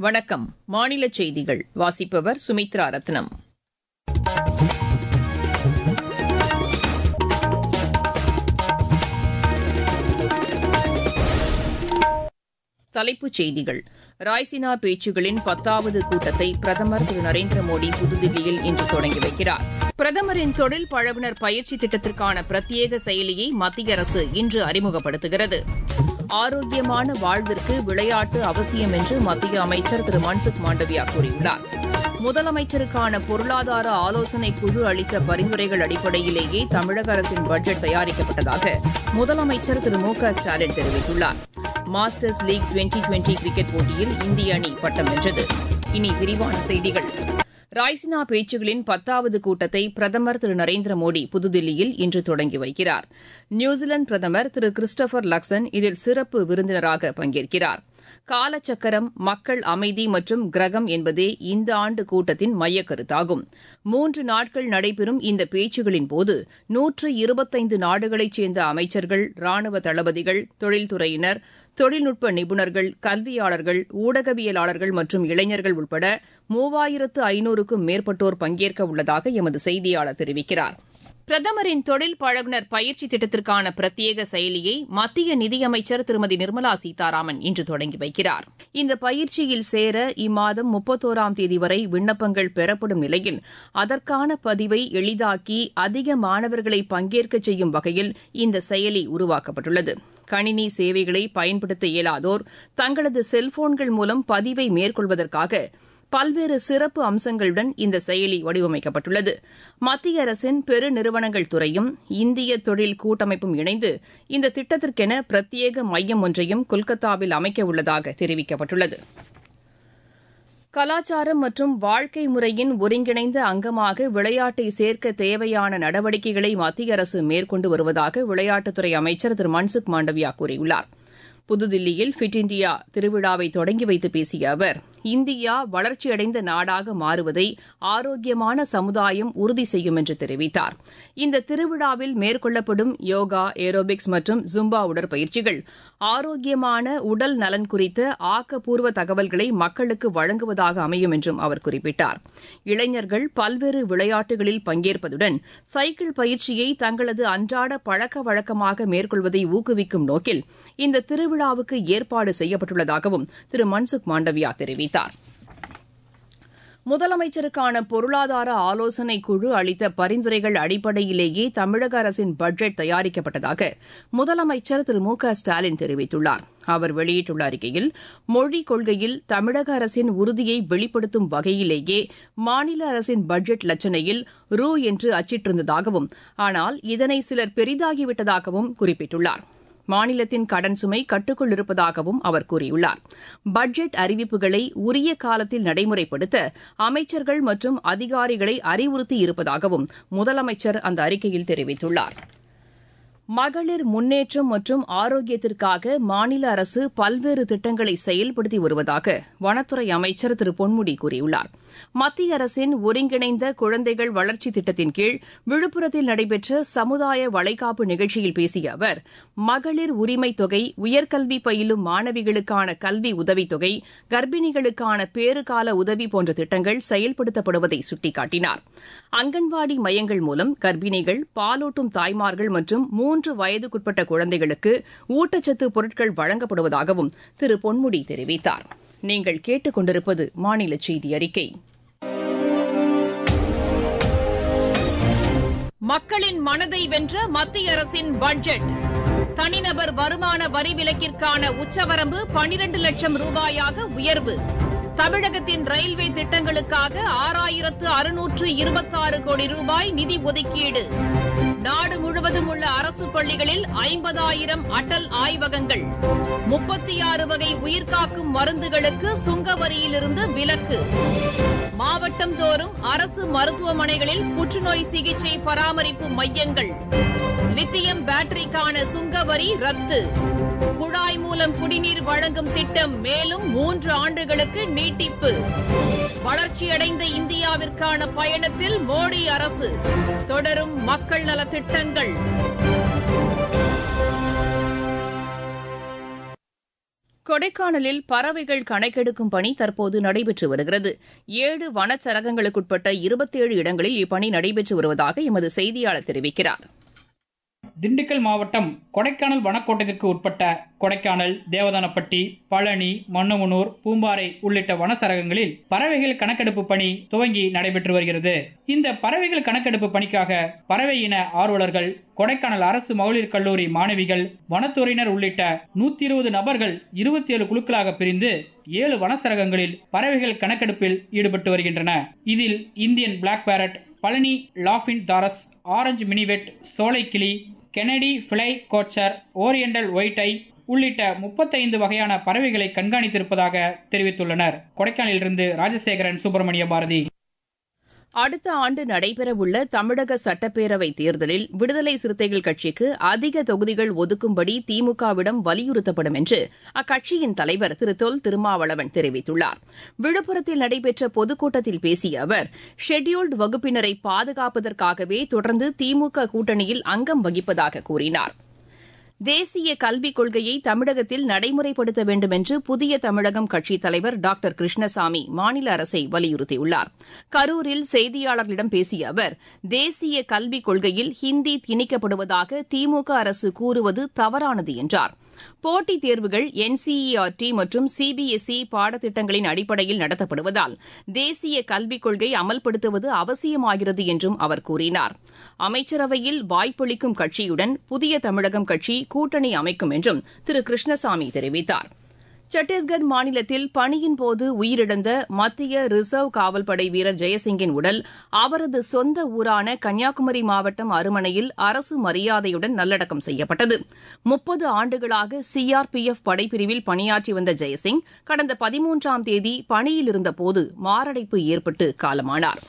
வணக்கம் மாநில செய்திகள் வாசிப்பவர் சுமித்ரா ரத்னம் தலைப்புச் செய்திகள் ராய்சினா பேச்சுகளின் பத்தாவது கூட்டத்தை பிரதமர் திரு நரேந்திர மோடி புதுதில்லியில் இன்று தொடங்கி வைக்கிறார் பிரதமரின் தொழில் பழகுனர் பயிற்சி திட்டத்திற்கான பிரத்யேக செயலியை மத்திய அரசு இன்று அறிமுகப்படுத்துகிறது ஆரோக்கியமான வாழ்விற்கு விளையாட்டு அவசியம் என்று மத்திய அமைச்சர் திரு மன்சுக் மாண்டவியா கூறியுள்ளார் முதலமைச்சருக்கான பொருளாதார ஆலோசனைக் குழு அளித்த பரிந்துரைகள் அடிப்படையிலேயே தமிழக அரசின் பட்ஜெட் தயாரிக்கப்பட்டதாக முதலமைச்சர் திரு மு க ஸ்டாலின் தெரிவித்துள்ளார் masters league twenty twenty cricket போட்டியில் இந்திய அணி பட்டம் வென்றது இனி விரிவான செய்திகள் ராய்சினா பேச்சுகளின் பத்தாவது கூட்டத்தை பிரதமர் திரு நரேந்திர மோடி புதுதில்லியில் இன்று தொடங்கி வைக்கிறார் நியூசிலாந்து பிரதமர் திரு கிறிஸ்டோபர் லக்சன் இதில் சிறப்பு விருந்தினராக பங்கேற்கிறார் காலச்சக்கரம் மக்கள் அமைதி மற்றும் கிரகம் என்பதே இந்த ஆண்டு கூட்டத்தின் மையக்கருத்தாகும் மூன்று நாட்கள் நடைபெறும் இந்த பேச்சுகளின் போது நூற்று இருபத்தைந்து நாடுகளைச் சேர்ந்த அமைச்சர்கள் ராணுவ தளபதிகள் தொழில்துறையினர் தொழில்நுட்ப நிபுணர்கள் கல்வியாளர்கள் ஊடகவியலாளர்கள் மற்றும் இளைஞர்கள் உட்பட மூவாயிரத்து ஐநூறுக்கும் மேற்பட்டோர் பங்கேற்க உள்ளதாக எமது செய்தியாளர் தெரிவிக்கிறார் பிரதமரின் தொழில் பழகுனர் பயிற்சி திட்டத்திற்கான பிரத்யேக செயலியை மத்திய நிதியமைச்சர் திருமதி நிர்மலா சீதாராமன் இன்று தொடங்கி வைக்கிறார் இந்த பயிற்சியில் சேர இம்மாதம் முப்பத்தோராம் தேதி வரை விண்ணப்பங்கள் பெறப்படும் நிலையில் அதற்கான பதிவை எளிதாக்கி அதிக மாணவர்களை பங்கேற்க செய்யும் வகையில் இந்த செயலி உருவாக்கப்பட்டுள்ளது கணினி சேவைகளை பயன்படுத்த இயலாதோர் தங்களது செல்போன்கள் மூலம் பதிவை மேற்கொள்வதற்காக பல்வேறு சிறப்பு அம்சங்களுடன் இந்த செயலி வடிவமைக்கப்பட்டுள்ளது மத்திய அரசின் பெருநிறுவனங்கள் துறையும் இந்திய தொழில் கூட்டமைப்பும் இணைந்து இந்த திட்டத்திற்கென பிரத்யேக மையம் ஒன்றையும் கொல்கத்தாவில் அமைக்க உள்ளதாக தெரிவிக்கப்பட்டுள்ளது கலாச்சாரம் மற்றும் வாழ்க்கை முறையின் ஒருங்கிணைந்த அங்கமாக விளையாட்டை சேர்க்க தேவையான நடவடிக்கைகளை மத்திய அரசு மேற்கொண்டு வருவதாக விளையாட்டுத்துறை அமைச்சர் திரு மன்சுக் மாண்டவியா கூறியுள்ளார் புதுதில்லியில் ஃபிட் இண்டியா திருவிழாவை தொடங்கி வைத்து பேசிய அவர் இந்தியா வளர்ச்சியடைந்த நாடாக மாறுவதை ஆரோக்கியமான சமுதாயம் உறுதி செய்யும் என்று தெரிவித்தார் இந்த திருவிழாவில் மேற்கொள்ளப்படும் யோகா ஏரோபிக்ஸ் மற்றும் ஜும்பா உடற்பயிற்சிகள் ஆரோக்கியமான உடல் நலன் குறித்த ஆக்கப்பூர்வ தகவல்களை மக்களுக்கு வழங்குவதாக அமையும் என்றும் அவர் குறிப்பிட்டார் இளைஞர்கள் பல்வேறு விளையாட்டுகளில் பங்கேற்பதுடன் சைக்கிள் பயிற்சியை தங்களது அன்றாட பழக்க வழக்கமாக மேற்கொள்வதை ஊக்குவிக்கும் நோக்கில் இந்த திருவிழாவுக்கு ஏற்பாடு செய்யப்பட்டுள்ளதாகவும் திரு மன்சுக் மாண்டவியா தெரிவித்தார் முதலமைச்சருக்கான பொருளாதார ஆலோசனை குழு அளித்த பரிந்துரைகள் அடிப்படையிலேயே தமிழக அரசின் பட்ஜெட் தயாரிக்கப்பட்டதாக முதலமைச்சர் திரு மு க ஸ்டாலின் தெரிவித்துள்ளார் அவர் வெளியிட்டுள்ள அறிக்கையில் மொழிக் கொள்கையில் தமிழக அரசின் உறுதியை வெளிப்படுத்தும் வகையிலேயே மாநில அரசின் பட்ஜெட் லட்சணையில் ரூ என்று அச்சிட்டிருந்ததாகவும் ஆனால் இதனை சிலர் பெரிதாகிவிட்டதாகவும் குறிப்பிட்டுள்ளார் மாநிலத்தின் கடன் சுமை கட்டுக்குள் இருப்பதாகவும் அவர் கூறியுள்ளார் பட்ஜெட் அறிவிப்புகளை உரிய காலத்தில் நடைமுறைப்படுத்த அமைச்சர்கள் மற்றும் அதிகாரிகளை அறிவுறுத்தி இருப்பதாகவும் முதலமைச்சர் அந்த அறிக்கையில் தெரிவித்துள்ளார் மகளிர் முன்னேற்றம் மற்றும் ஆரோக்கியத்திற்காக மாநில அரசு பல்வேறு திட்டங்களை செயல்படுத்தி வருவதாக வனத்துறை அமைச்சர் திரு பொன்முடி கூறியுள்ளார் மத்திய அரசின் ஒருங்கிணைந்த குழந்தைகள் வளர்ச்சி திட்டத்தின் கீழ் விழுப்புரத்தில் நடைபெற்ற சமுதாய வளைகாப்பு நிகழ்ச்சியில் பேசிய அவர் மகளிர் உரிமைத் தொகை உயர்கல்வி பயிலும் மாணவிகளுக்கான கல்வி உதவித்தொகை கர்ப்பிணிகளுக்கான பேறுகால உதவி போன்ற திட்டங்கள் செயல்படுத்தப்படுவதை சுட்டிக்காட்டினார் அங்கன்வாடி மையங்கள் மூலம் கர்ப்பிணிகள் பாலூட்டும் தாய்மார்கள் மற்றும் மூன்று வயதுக்குட்பட்ட குழந்தைகளுக்கு ஊட்டச்சத்து பொருட்கள் வழங்கப்படுவதாகவும் திரு பொன்முடி தெரிவித்தார் நீங்கள் கேட்டுக் கொண்டிருப்பது மாநில செய்தி அறிக்கை மக்களின் மனதை வென்ற மத்திய அரசின் பட்ஜெட் தனிநபர் வருமான வரி விலக்கிற்கான உச்சவரம்பு பனிரண்டு லட்சம் ரூபாயாக உயர்வு தமிழகத்தின் ரயில்வே திட்டங்களுக்காக ஆறாயிரத்து அறுநூற்று இருபத்தாறு கோடி ரூபாய் நிதி ஒதுக்கீடு நாடு முழுவதும் உள்ள அரசு பள்ளிகளில் ஐம்பதாயிரம் அடல் ஆய்வகங்கள் முப்பத்தி ஆறு வகை உயிர்காக்கும் மருந்துகளுக்கு சுங்க வரியிலிருந்து விலக்கு மாவட்டம் தோறும் அரசு மருத்துவமனைகளில் புற்றுநோய் சிகிச்சை பராமரிப்பு மையங்கள் லித்தியம் பேட்டரிக்கான சுங்க வரி ரத்து குழாய் மூலம் குடிநீர் வழங்கும் திட்டம் மேலும் மூன்று ஆண்டுகளுக்கு நீட்டிப்பு வளர்ச்சியடைந்த இந்தியாவிற்கான பயணத்தில் மோடி அரசு தொடரும் மக்கள் நலத் திட்டங்கள் கொடைக்கானலில் பறவைகள் கணக்கெடுக்கும் பணி தற்போது நடைபெற்று வருகிறது ஏழு வனச்சரகங்களுக்குட்பட்ட இருபத்தேழு இடங்களில் இப்பணி நடைபெற்று வருவதாக எமது செய்தியாளர் தெரிவிக்கிறார் திண்டுக்கல் மாவட்டம் கொடைக்கானல் வனக்கோட்டத்திற்கு உட்பட்ட கொடைக்கானல் தேவதானப்பட்டி பழனி மன்னமுனூர் பூம்பாறை உள்ளிட்ட வனசரகங்களில் பறவைகள் கணக்கெடுப்பு பணி துவங்கி நடைபெற்று வருகிறது இந்த பறவைகள் கணக்கெடுப்பு பணிக்காக பறவை இன ஆர்வலர்கள் கொடைக்கானல் அரசு மகளிர் கல்லூரி மாணவிகள் வனத்துறையினர் உள்ளிட்ட நூத்தி இருபது நபர்கள் இருபத்தி ஏழு குழுக்களாக பிரிந்து ஏழு வனசரகங்களில் பறவைகள் கணக்கெடுப்பில் ஈடுபட்டு வருகின்றன இதில் இந்தியன் பிளாக் பேரட் பழனி லாஃபின் தாரஸ் ஆரஞ்சு மினிவெட் சோலைக்கிளி கெனடி flycatcher oriental white eye உள்ளிட்ட முப்பத்தைந்து வகையான பறவைகளை கண்காணித்திருப்பதாக தெரிவித்துள்ளனர் கொடைக்கானலிலிருந்து ராஜசேகரன் சுப்பிரமணிய பாரதி அடுத்த ஆண்டு நடைபெறவுள்ள தமிழக சட்டப்பேரவை தேர்தலில் விடுதலை சிறுத்தைகள் கட்சிக்கு அதிக தொகுதிகள் ஒதுக்கும்படி திமுகவிடம் வலியுறுத்தப்படும் என்று அக்கட்சியின் தலைவர் திரு தொல் திருமாவளவன் தெரிவித்துள்ளார் விழுப்புரத்தில் நடைபெற்ற பொதுக்கூட்டத்தில் பேசிய அவர் ஷெட்யூல்டு வகுப்பினரை பாதுகாப்பதற்காகவே தொடர்ந்து திமுக கூட்டணியில் அங்கம் வகிப்பதாக கூறினார் தேசிய கல்விக் கொள்கையை தமிழகத்தில் நடைமுறைப்படுத்த வேண்டும் என்று புதிய தமிழகம் கட்சித் தலைவர் டாக்டர் கிருஷ்ணசாமி மாநில அரசை வலியுறுத்தியுள்ளார் கரூரில் செய்தியாளர்களிடம் பேசிய அவர் தேசிய கல்விக் கொள்கையில் ஹிந்தி திணிக்கப்படுவதாக திமுக அரசு கூறுவது தவறானது என்றார் போட்டித் தேர்வுகள் என்சிஇஆர்டி மற்றும் சிபிஎஸ்இ பாடத்திட்டங்களின் அடிப்படையில் நடத்தப்படுவதால் தேசிய கல்விக் கொள்கை அமல்படுத்துவது அவசியமாகிறது என்றும் அவர் கூறினார் அமைச்சரவையில் வாய்ப்பளிக்கும் கட்சியுடன் புதிய தமிழகம் கட்சி கூட்டணி அமைக்கும் என்றும் திரு கிருஷ்ணசாமி தெரிவித்தார் சத்தீஸ்கர் மாநிலத்தில் பணியின்போது உயிரிழந்த மத்திய ரிசர்வ் காவல்படை வீரர் ஜெயசிங்கின் உடல் அவரது சொந்த ஊரான கன்னியாகுமரி மாவட்டம் அருமனையில் அரசு மரியாதையுடன் நல்லடக்கம் செய்யப்பட்டது முப்பது ஆண்டுகளாக சிஆர்பிஎஃப் படைப்பிரிவில் பணியாற்றி வந்த ஜெயசிங் கடந்த பதிமூன்றாம் தேதி பணியில் இருந்தபோது மாரடைப்பு ஏற்பட்டு காலமானார்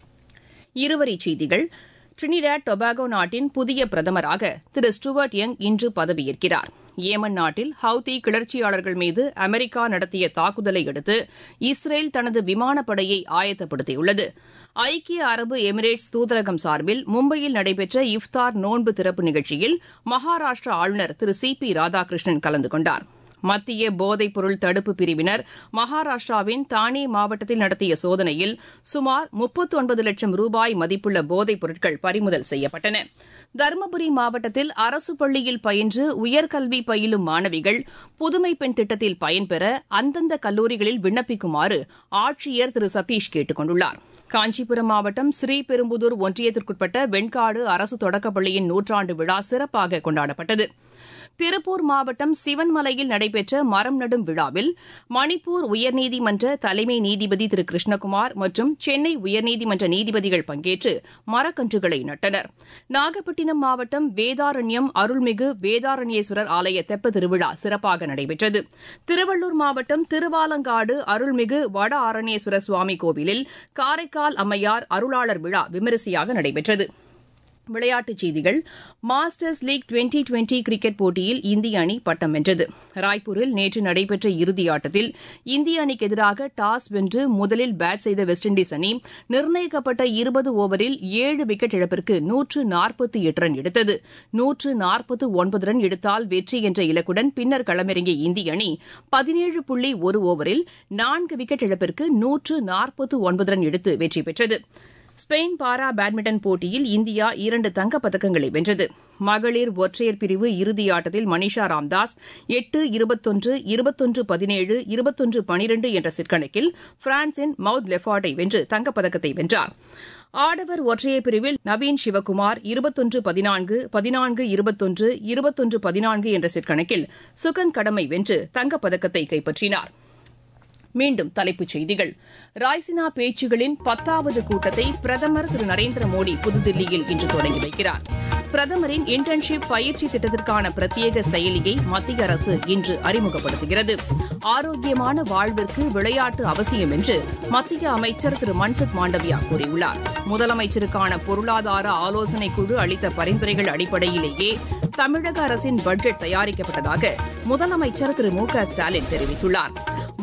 இருவரிச் செய்திகள் டிரினிடாட் டொபாகோ நாட்டின் புதிய பிரதமராக திரு ஸ்டுவர்ட் யங் இன்று பதவியேற்கிறார் ஏமன் நாட்டில் ஹவுதி கிளர்ச்சியாளர்கள் மீது அமெரிக்கா நடத்திய தாக்குதலை அடுத்து இஸ்ரேல் தனது விமானப்படையை ஆயத்தப்படுத்தியுள்ளது ஐக்கிய அரபு எமிரேட்ஸ் தூதரகம் சார்பில் மும்பையில் நடைபெற்ற இஃப்தார் நோன்பு திறப்பு நிகழ்ச்சியில் மகாராஷ்டிரா ஆளுநர் திரு சி பி ராதாகிருஷ்ணன் கலந்து கொண்டார் மத்திய போதைப் பொருள் தடுப்பு பிரிவினர் மகாராஷ்டிராவின் தானே மாவட்டத்தில் நடத்திய சோதனையில் சுமார் முப்பத்தொன்பது லட்சம் ரூபாய் மதிப்புள்ள போதைப் பொருட்கள் பறிமுதல் செய்யப்பட்டன தருமபுரி மாவட்டத்தில் அரசு பள்ளியில் பயின்று உயர்கல்வி பயிலும் மாணவிகள் புதுமை பெண் திட்டத்தில் பயன்பெற அந்தந்த கல்லூரிகளில் விண்ணப்பிக்குமாறு ஆட்சியர் திரு சதீஷ் கேட்டுக் கொண்டுள்ளார் காஞ்சிபுரம் மாவட்டம் ஸ்ரீபெரும்புதூர் ஒன்றியத்திற்குட்பட்ட வெண்காடு அரசு தொடக்கப்பள்ளியின் நூற்றாண்டு விழா சிறப்பாக கொண்டாடப்பட்டது திருப்பூர் மாவட்டம் சிவன்மலையில் நடைபெற்ற மரம் நடும் விழாவில் மணிப்பூர் உயர்நீதிமன்ற தலைமை நீதிபதி திரு கிருஷ்ணகுமார் மற்றும் சென்னை உயர்நீதிமன்ற நீதிபதிகள் பங்கேற்று மரக்கன்றுகளை நட்டனர் நாகப்பட்டினம் மாவட்டம் வேதாரண்யம் அருள்மிகு வேதாரண்யேஸ்வரர் ஆலய தெப்ப திருவிழா சிறப்பாக நடைபெற்றது திருவள்ளூர் மாவட்டம் திருவாலங்காடு அருள்மிகு வட ஆரண்யேஸ்வரர் சுவாமி கோவிலில் காரைக்கால் அம்மையார் அருளாளர் விழா விமரிசையாக நடைபெற்றது விளையாட்டுச் செய்திகள் masters league twenty twenty cricket போட்டியில் இந்திய அணி பட்டம் வென்றது ராய்ப்பூரில் நேற்று நடைபெற்ற இறுதியாட்டத்தில் இந்திய அணிக்கு எதிராக டாஸ் வென்று முதலில் பேட் செய்த வெஸ்ட் இண்டீஸ் அணி நிர்ணயிக்கப்பட்ட இருபது ஓவரில் ஏழு விக்கெட் இழப்பிற்கு நூற்று நாற்பத்தி எட்டு ரன் எடுத்தது நூற்று நாற்பத்து ஒன்பது ரன் எடுத்தால் வெற்றி என்ற இலக்குடன் பின்னர் களமிறங்கிய இந்திய அணி பதினேழு புள்ளி ஒரு ஓவரில் நான்கு விக்கெட் இழப்பிற்கு நூற்று நாற்பத்து ஒன்பது ரன் எடுத்து வெற்றி பெற்றது ஸ்பெயின் பாரா பேட்மிண்டன் போட்டியில் இந்தியா இரண்டு தங்கப் பதக்கங்களை வென்றது மகளிர் ஒற்றையர் பிரிவு இறுதியாட்டத்தில் மனிஷா ராம்தாஸ் எட்டு இருபத்தொன்று இருபத்தொன்று பதினேழு இருபத்தொன்று பனிரெண்டு என்ற சிற்கணக்கில் பிரான்சின் மவுத் லெஃபார்டை வென்று தங்கப்பதக்கத்தை வென்றார் ஆடவர் ஒற்றையர் பிரிவில் நவீன் சிவகுமார் இருபத்தொன்று பதினான்கு பதினான்கு இருபத்தொன்று இருபத்தொன்று பதினான்கு என்ற சிற்கணக்கில் சுகன் கடமை வென்று தங்கப்பதக்கத்தை கைப்பற்றினார் மீண்டும் தலைப்புச் செய்திகள் ராய்சினா பேச்சுகளின் பத்தாவது கூட்டத்தை பிரதமர் திரு நரேந்திர மோடி புதுதில்லியில் இன்று தொடங்கி வைக்கிறார் பிரதமரின் இன்டர்ன்ஷிப் பயிற்சி திட்டத்திற்கான பிரத்யேக செயலியை மத்திய அரசு இன்று அறிமுகப்படுத்துகிறது ஆரோக்கியமான வாழ்விற்கு விளையாட்டு அவசியம் என்று மத்திய அமைச்சர் திரு மன்சுக் மாண்டவியா கூறியுள்ளார் முதலமைச்சருக்கான பொருளாதார ஆலோசனைக் குழு அளித்த பரிந்துரைகள் அடிப்படையிலேயே தமிழக அரசின் பட்ஜெட் தயாரிக்கப்பட்டதாக முதலமைச்சர் திரு மு க ஸ்டாலின் தெரிவித்துள்ளார்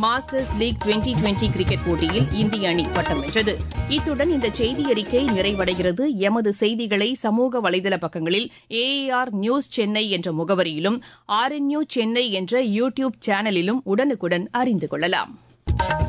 masters league twenty twenty cricket போட்டியில் இந்திய அணி பட்டம் வென்றது இத்துடன் இந்த செய்தி அறிக்கை நிறைவடைகிறது எமது செய்திகளை சமூக வலைதள பக்கங்களில் ஏஏஆர் நியூஸ் சென்னை என்ற முகவரியிலும் ஆர்என்யூ சென்னை என்ற யூ டியூப் சேனலிலும் உடனுக்குடன் அறிந்து கொள்ளலாம்